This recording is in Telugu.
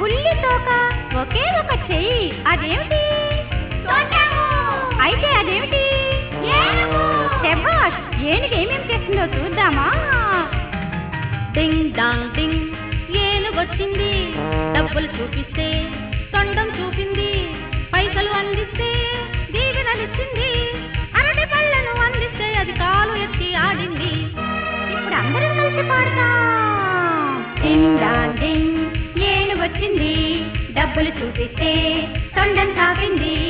పుల్లి తోక ఒకే ఒక చెయ్యి అదేమిటి అయితే అదేమిటి శభాష్ ఏనుగు ఏమేమి చేస్తుందో చూద్దామా డింగ్ డాంగ్ డింగ్ ఏనుగు వచ్చింది డబ్బులు చూపిస్తే తొండం చూపింది పైసలు అందిస్తే దీవెనలిచ్చింది అరటి పళ్ళను అందిస్తే అది కాలు ఎత్తి ఆడింది ఇప్పుడు అందరం కలిసి పాడతాం డింగ్ డాంగ్ డింగ్ ఏనుగు వచ్చింది డబ్బులు చూపిస్తే తొండం తాపింది